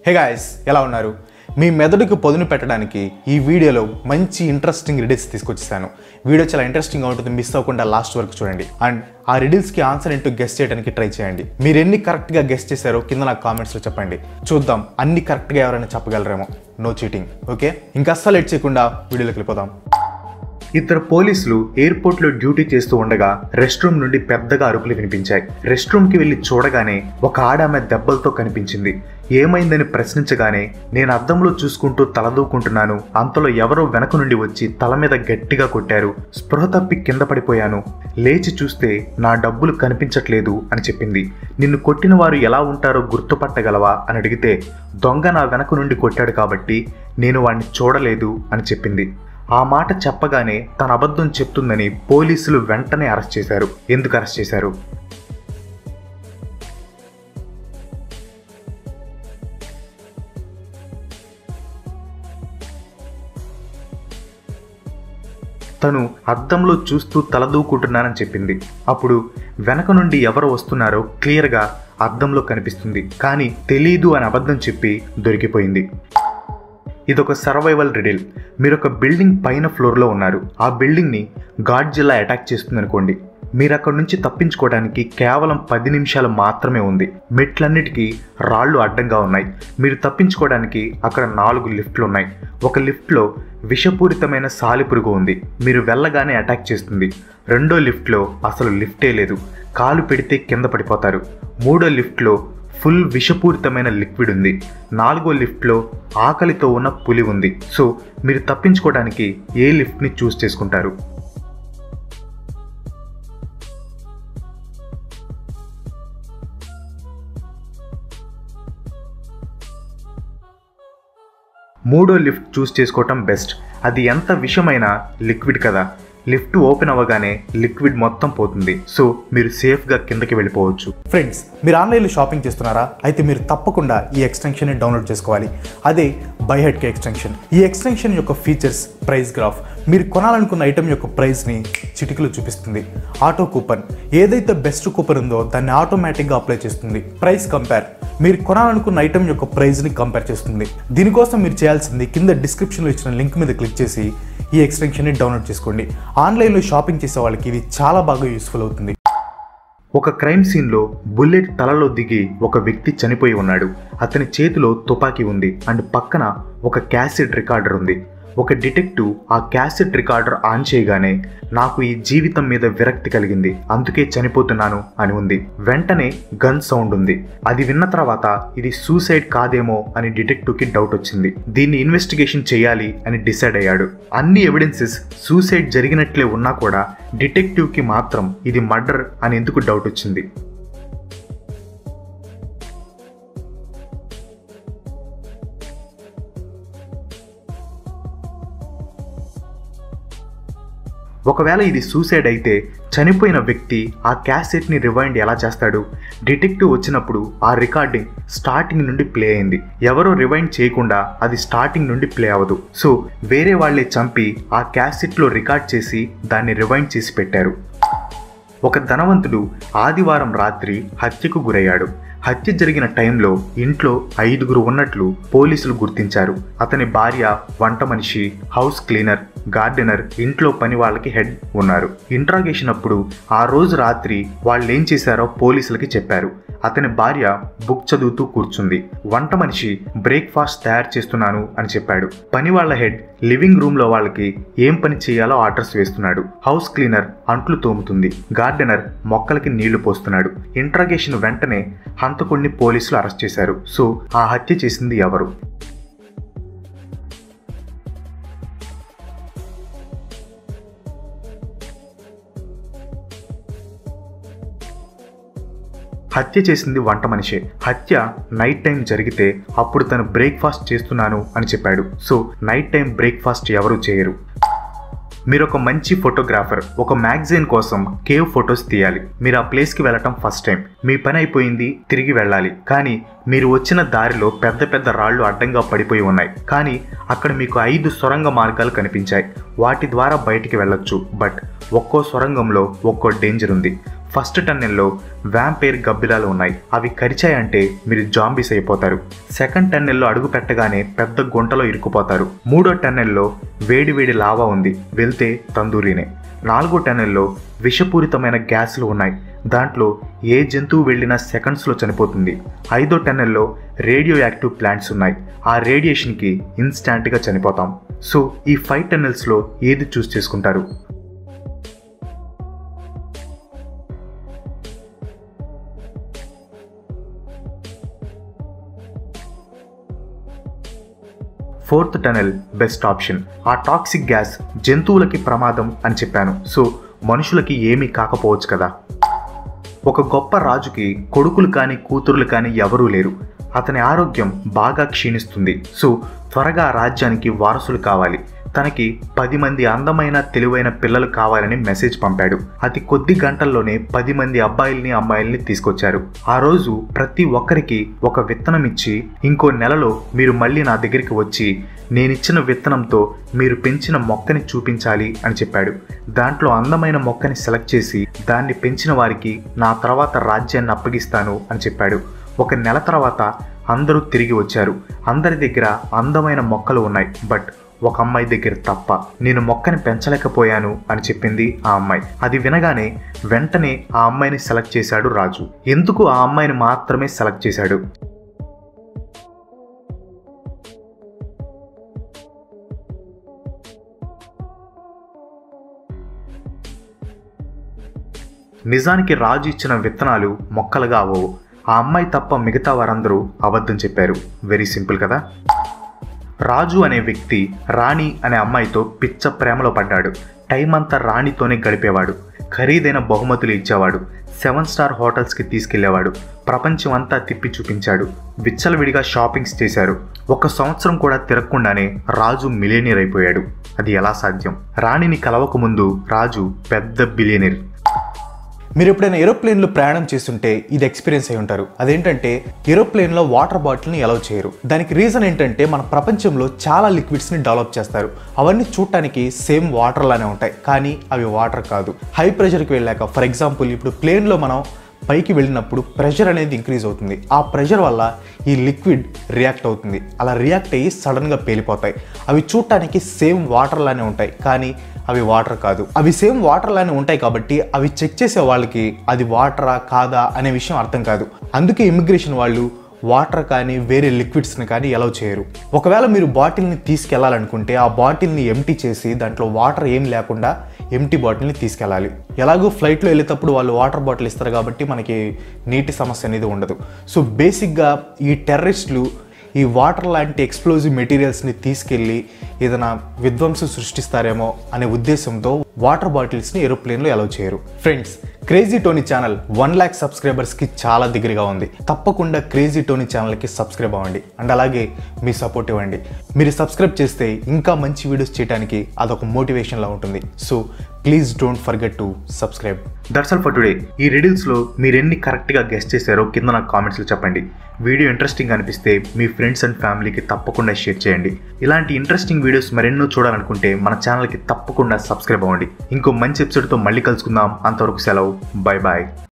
hey guys ఎలా ఉన్నారు మీ మెదడుకు పొదును పెట్టడానికి ఈ వీడియోలో మంచి ఇంట్రెస్టింగ్ రిడిల్స్ తీసుకొచ్చేసాను వీడియో చాలా ఇంట్రెస్టింగ్గా ఉంటుంది మిస్ అవ్వకుండా లాస్ట్ వరకు చూడండి అండ్ ఆ రిడిల్స్కి ఆన్సర్ ఏంటో గెస్ట్ చేయడానికి ట్రై చేయండి మీరు ఎన్ని కరెక్ట్గా గెస్ట్ చేశారో కింద నాకు కామెంట్స్లో చెప్పండి చూద్దాం అన్ని కరెక్ట్గా ఎవరైనా చెప్పగలరేమో నో చీటింగ్ ఓకే ఇంకా అస్సలు లేట్ చేయకుండా వీడియోలోకి వెళ్ళిపోదాం ఇద్దరు పోలీసులు ఎయిర్పోర్ట్లో డ్యూటీ చేస్తూ ఉండగా రెస్ట్ రూమ్ నుండి పెద్దగా అరుపులు వినిపించాయి రెస్ట్ రూమ్కి వెళ్ళి చూడగానే ఒక ఆడామె దెబ్బలతో కనిపించింది ఏమైందని ప్రశ్నించగానే నేను అద్దంలో చూసుకుంటూ తలదూకుంటున్నాను అంతలో ఎవరో వెనక నుండి వచ్చి తల మీద గట్టిగా కొట్టారు స్పృహ తప్పి కింద పడిపోయాను లేచి చూస్తే నా డబ్బులు కనిపించట్లేదు అని చెప్పింది నిన్ను కొట్టిన వారు ఎలా ఉంటారో గుర్తుపట్టగలవా అని అడిగితే దొంగ నా వెనక నుండి కొట్టాడు కాబట్టి నేను వాడిని చూడలేదు అని చెప్పింది ఆ మాట చెప్పగానే తన అబద్ధం చెప్తుందని పోలీసులు వెంటనే అరెస్ట్ చేశారు ఎందుకు అరెస్ట్ చేశారు తను అద్దంలో చూస్తూ తలదూకుంటున్నానని చెప్పింది అప్పుడు వెనక నుండి ఎవరు వస్తున్నారో క్లియర్గా అద్దంలో కనిపిస్తుంది కానీ తెలీదు అని అబద్ధం చెప్పి దొరికిపోయింది ఇదొక సర్వైవల్ రిడిల్ మీరు ఒక బిల్డింగ్ పైన ఫ్లోర్లో ఉన్నారు ఆ బిల్డింగ్ని గాడ్ జిల్లా అటాక్ చేస్తుంది అనుకోండి మీరు అక్కడ నుంచి తప్పించుకోవడానికి కేవలం పది నిమిషాలు మాత్రమే ఉంది మెట్లన్నిటికీ రాళ్ళు అడ్డంగా ఉన్నాయి మీరు తప్పించుకోవడానికి అక్కడ నాలుగు లిఫ్ట్లు ఉన్నాయి ఒక లిఫ్ట్లో విషపూరితమైన సాలిపురుగు ఉంది మీరు వెళ్ళగానే అటాక్ చేస్తుంది రెండో లిఫ్ట్లో అసలు లిఫ్టే లేదు కాలు పెడితే కింద పడిపోతారు మూడో లిఫ్ట్లో ఫుల్ విషపూరితమైన లిక్విడ్ ఉంది నాలుగో లిఫ్ట్లో ఆకలితో ఉన్న పులి ఉంది సో మీరు తప్పించుకోవడానికి ఏ లిఫ్ట్ని చూస్ చేసుకుంటారు మూడో లిఫ్ట్ చూస్ చేసుకోవటం బెస్ట్ అది ఎంత విషమైనా లిక్విడ్ కదా లిఫ్ట్ ఓపెన్ అవ్వగానే లిక్విడ్ మొత్తం పోతుంది సో మీరు సేఫ్గా కిందకి వెళ్ళిపోవచ్చు ఫ్రెండ్స్ మీరు ఆన్లైన్లో షాపింగ్ చేస్తున్నారా అయితే మీరు తప్పకుండా ఈ ఎక్స్టెన్షన్ని డౌన్లోడ్ చేసుకోవాలి అదే బైహెడ్కే ఎక్స్టెన్షన్ ఈ ఎక్స్టెన్షన్ యొక్క ఫీచర్స్ ప్రైస్ గ్రాఫ్ మీరు కొనాలనుకున్న ఐటమ్ యొక్క ప్రైస్ని చిటికలో చూపిస్తుంది ఆటో కూపన్ ఏదైతే బెస్ట్ కూపన్ ఉందో దాన్ని ఆటోమేటిక్గా అప్లై చేస్తుంది ప్రైస్ కంపేర్ మీరు కొనాలనుకున్న ఐటమ్ యొక్క ప్రైస్ని కంపేర్ చేస్తుంది దీనికోసం మీరు చేయాల్సింది కింద డిస్క్రిప్షన్లో ఇచ్చిన లింక్ మీద క్లిక్ చేసి ఈ ఎక్స్టెన్షన్ని డౌన్లోడ్ చేసుకోండి ఆన్లైన్లో షాపింగ్ చేసే వాళ్ళకి ఇది చాలా బాగా యూస్ఫుల్ అవుతుంది ఒక క్రైమ్ సీన్లో బుల్లెట్ తలలో దిగి ఒక వ్యక్తి చనిపోయి ఉన్నాడు అతని చేతిలో తుపాకీ ఉంది అండ్ పక్కన ఒక క్యాసెట్ రికార్డర్ ఉంది ఒక డిటెక్టివ్ ఆ క్యాసెట్ రికార్డర్ ఆన్ చేయగానే నాకు ఈ జీవితం మీద విరక్తి కలిగింది అందుకే చనిపోతున్నాను అని ఉంది వెంటనే గన్ సౌండ్ ఉంది అది విన్న తర్వాత ఇది సూసైడ్ కాదేమో అని డిటెక్టివ్కి డౌట్ వచ్చింది దీన్ని ఇన్వెస్టిగేషన్ చేయాలి అని డిసైడ్ అయ్యాడు అన్ని ఎవిడెన్సెస్ సూసైడ్ జరిగినట్లే ఉన్నా కూడా డిటెక్టివ్కి మాత్రం ఇది మర్డర్ అని ఎందుకు డౌట్ వచ్చింది ఒకవేళ ఇది సూసైడ్ అయితే చనిపోయిన వ్యక్తి ఆ క్యాసెట్ని రివైండ్ ఎలా చేస్తాడు డిటెక్టివ్ వచ్చినప్పుడు ఆ రికార్డింగ్ స్టార్టింగ్ నుండి ప్లే అయింది ఎవరో రివైండ్ చేయకుండా అది స్టార్టింగ్ నుండి ప్లే అవ్వదు సో వేరే వాళ్ళే చంపి ఆ క్యాసెట్లో రికార్డ్ చేసి దాన్ని రివైండ్ చేసి పెట్టారు ఒక ధనవంతుడు ఆదివారం రాత్రి హత్యకు గురయ్యాడు హత్య జరిగిన టైంలో ఇంట్లో ఐదుగురు ఉన్నట్లు పోలీసులు గుర్తించారు అతని భార్య వంట మనిషి హౌస్ క్లీనర్ గార్డెనర్ ఇంట్లో పని వాళ్ళకి హెడ్ ఉన్నారు ఇంట్రాగేషన్ అప్పుడు ఆ రోజు రాత్రి వాళ్ళు ఏం చేశారో పోలీసులకి చెప్పారు అతని భార్య బుక్ చదువుతూ కూర్చుంది వంట మనిషి బ్రేక్ఫాస్ట్ తయారు చేస్తున్నాను అని చెప్పాడు పని వాళ్ళ హెడ్ లివింగ్ రూమ్ లో వాళ్ళకి ఏం పని చేయాలో ఆర్డర్స్ వేస్తున్నాడు హౌస్ క్లీనర్ అంట్లు తోముతుంది గార్డెనర్ మొక్కలకి నీళ్లు పోస్తున్నాడు ఇంట్రాగేషన్ వెంటనే హంతకుడిని పోలీసులు అరెస్ట్ చేశారు సో ఆ హత్య చేసింది ఎవరు హత్య చేసింది వంట మనిషే హత్య నైట్ టైం జరిగితే అప్పుడు తను బ్రేక్ఫాస్ట్ చేస్తున్నాను అని చెప్పాడు సో నైట్ టైం బ్రేక్ఫాస్ట్ ఎవరు చేయరు మీరు ఒక మంచి ఫోటోగ్రాఫర్ ఒక మ్యాగజైన్ కోసం కేవ్ ఫొటోస్ తీయాలి మీరు ఆ ప్లేస్కి వెళ్ళటం ఫస్ట్ టైం మీ పని అయిపోయింది తిరిగి వెళ్ళాలి కానీ మీరు వచ్చిన దారిలో పెద్ద పెద్ద రాళ్ళు అడ్డంగా పడిపోయి ఉన్నాయి కానీ అక్కడ మీకు ఐదు సొరంగ మార్గాలు కనిపించాయి వాటి ద్వారా బయటికి వెళ్ళొచ్చు బట్ ఒక్కో సొరంగంలో ఒక్కో డేంజర్ ఉంది ఫస్ట్ టన్నెల్లో వ్యాంపైర్ గబ్బిలాలు ఉన్నాయి అవి కరిచాయంటే మీరు జాంబీస్ అయిపోతారు సెకండ్ టన్నెల్లో అడుగు పెట్టగానే పెద్ద గుంటలో ఇరుక్కుపోతారు మూడో టన్నెల్లో వేడి వేడి లావా ఉంది వెళ్తే తందూరీనే నాలుగో టన్నెల్లో విషపూరితమైన గ్యాస్లు ఉన్నాయి దాంట్లో ఏ జంతువు వెళ్ళినా సెకండ్స్లో చనిపోతుంది ఐదో టన్నెల్లో రేడియో యాక్టివ్ ప్లాంట్స్ ఉన్నాయి ఆ రేడియేషన్కి ఇన్స్టాంట్గా చనిపోతాం సో ఈ ఫైవ్ టన్నెల్స్లో ఏది చూస్ చేసుకుంటారు ఫోర్త్ టనెల్ బెస్ట్ ఆప్షన్ ఆ టాక్సిక్ గ్యాస్ జంతువులకి ప్రమాదం అని చెప్పాను సో మనుషులకి ఏమీ కాకపోవచ్చు కదా ఒక గొప్ప రాజుకి కొడుకులు కానీ కూతురులు కానీ ఎవరూ లేరు అతని ఆరోగ్యం బాగా క్షీణిస్తుంది సో త్వరగా ఆ రాజ్యానికి వారసులు కావాలి తనకి పది మంది అందమైన తెలివైన పిల్లలు కావాలని మెసేజ్ పంపాడు అతి కొద్ది గంటల్లోనే పది మంది అబ్బాయిల్ని అమ్మాయిల్ని తీసుకొచ్చారు ఆ రోజు ప్రతి ఒక్కరికి ఒక విత్తనం ఇచ్చి ఇంకో నెలలో మీరు మళ్ళీ నా దగ్గరికి వచ్చి నేనిచ్చిన విత్తనంతో మీరు పెంచిన మొక్కని చూపించాలి అని చెప్పాడు దాంట్లో అందమైన మొక్కని సెలెక్ట్ చేసి దాన్ని పెంచిన వారికి నా తర్వాత రాజ్యాన్ని అప్పగిస్తాను అని చెప్పాడు ఒక నెల తర్వాత అందరూ తిరిగి వచ్చారు అందరి దగ్గర అందమైన మొక్కలు ఉన్నాయి బట్ ఒక అమ్మాయి దగ్గర తప్ప నేను మొక్కని పెంచలేకపోయాను అని చెప్పింది ఆ అమ్మాయి అది వినగానే వెంటనే ఆ అమ్మాయిని సెలెక్ట్ చేశాడు రాజు ఎందుకు ఆ అమ్మాయిని మాత్రమే సెలెక్ట్ చేశాడు నిజానికి రాజు ఇచ్చిన విత్తనాలు మొక్కలుగా అవ్వవు ఆ అమ్మాయి తప్ప మిగతా వారందరూ అబద్ధం చెప్పారు వెరీ సింపుల్ కదా రాజు అనే వ్యక్తి రాణి అనే అమ్మాయితో పిచ్చ ప్రేమలో పడ్డాడు టైం అంతా రాణితోనే గడిపేవాడు ఖరీదైన బహుమతులు ఇచ్చేవాడు సెవెన్ స్టార్ హోటల్స్కి తీసుకెళ్లేవాడు ప్రపంచం అంతా తిప్పి చూపించాడు విచ్చలవిడిగా షాపింగ్స్ చేశారు ఒక సంవత్సరం కూడా తిరగకుండానే రాజు మిలియనీర్ అయిపోయాడు అది ఎలా సాధ్యం రాణిని కలవక ముందు రాజు పెద్ద బిలియనీర్ మీరు ఎప్పుడైనా ఏరోప్లేన్లో ప్రయాణం చేస్తుంటే ఇది ఎక్స్పీరియన్స్ అయి ఉంటారు అదేంటంటే ఏరోప్లేన్లో వాటర్ బాటిల్ని అలౌ చేయరు దానికి రీజన్ ఏంటంటే మన ప్రపంచంలో చాలా లిక్విడ్స్ని డెవలప్ చేస్తారు అవన్నీ చూడటానికి సేమ్ వాటర్ లానే ఉంటాయి కానీ అవి వాటర్ కాదు హై ప్రెషర్కి వెళ్ళాక ఫర్ ఎగ్జాంపుల్ ఇప్పుడు ప్లేన్లో మనం పైకి వెళ్ళినప్పుడు ప్రెషర్ అనేది ఇంక్రీజ్ అవుతుంది ఆ ప్రెషర్ వల్ల ఈ లిక్విడ్ రియాక్ట్ అవుతుంది అలా రియాక్ట్ అయ్యి సడన్గా పేలిపోతాయి అవి చూడటానికి సేమ్ వాటర్ లానే ఉంటాయి కానీ అవి వాటర్ కాదు అవి సేమ్ వాటర్ లానే ఉంటాయి కాబట్టి అవి చెక్ చేసే వాళ్ళకి అది వాటరా కాదా అనే విషయం అర్థం కాదు అందుకే ఇమిగ్రేషన్ వాళ్ళు వాటర్ కానీ వేరే లిక్విడ్స్ని కానీ ఎలవ్ చేయరు ఒకవేళ మీరు బాటిల్ని తీసుకెళ్లాలనుకుంటే ఆ బాటిల్ని ఎంటీ చేసి దాంట్లో వాటర్ ఏం లేకుండా ఎంటీ బాటిల్ని తీసుకెళ్ళాలి ఎలాగో ఫ్లైట్లో వెళ్ళేటప్పుడు వాళ్ళు వాటర్ బాటిల్ ఇస్తారు కాబట్టి మనకి నీటి సమస్య అనేది ఉండదు సో బేసిక్గా ఈ టెర్రరిస్టులు ఈ వాటర్ లాంటి ఎక్స్ప్లోజివ్ మెటీరియల్స్ని తీసుకెళ్ళి ఏదైనా విధ్వంసం సృష్టిస్తారేమో అనే ఉద్దేశంతో వాటర్ బాటిల్స్ని ఏరోప్లేన్లో అలౌ చేయరు friends crazy Tony channel one lakh సబ్స్క్రైబర్స్కి చాలా దగ్గరగా ఉంది తప్పకుండా క్రేజీ టోనీ ఛానల్కి సబ్స్క్రైబ్ అవ్వండి అండ్ అలాగే మీ సపోర్ట్ ఇవ్వండి మీరు సబ్స్క్రైబ్ చేస్తే ఇంకా మంచి వీడియోస్ చేయడానికి అదొక మోటివేషన్లా ఉంటుంది so please don't forget to subscribe that's all for today ఈ రిడిల్స్లో మీరు ఎన్ని కరెక్ట్గా గెస్ట్ చేశారో కింద నాకు కామెంట్స్లో చెప్పండి వీడియో ఇంట్రెస్టింగ్ అనిపిస్తే మీ ఫ్రెండ్స్ అండ్ ఫ్యామిలీకి తప్పకుండా షేర్ చేయండి ఇలాంటి ఇంట్రెస్టింగ్ వీడియోస్ మరెన్నో చూడాలనుకుంటే మన ఛానల్కి తప్పకుండా సబ్స్క్రైబ్ అవ్వండి ఇంకో మంచి ఎపిసోడ్తో మళ్ళీ కలుసుకుందాం అంతవరకు సెలవు బాయ్ బాయ్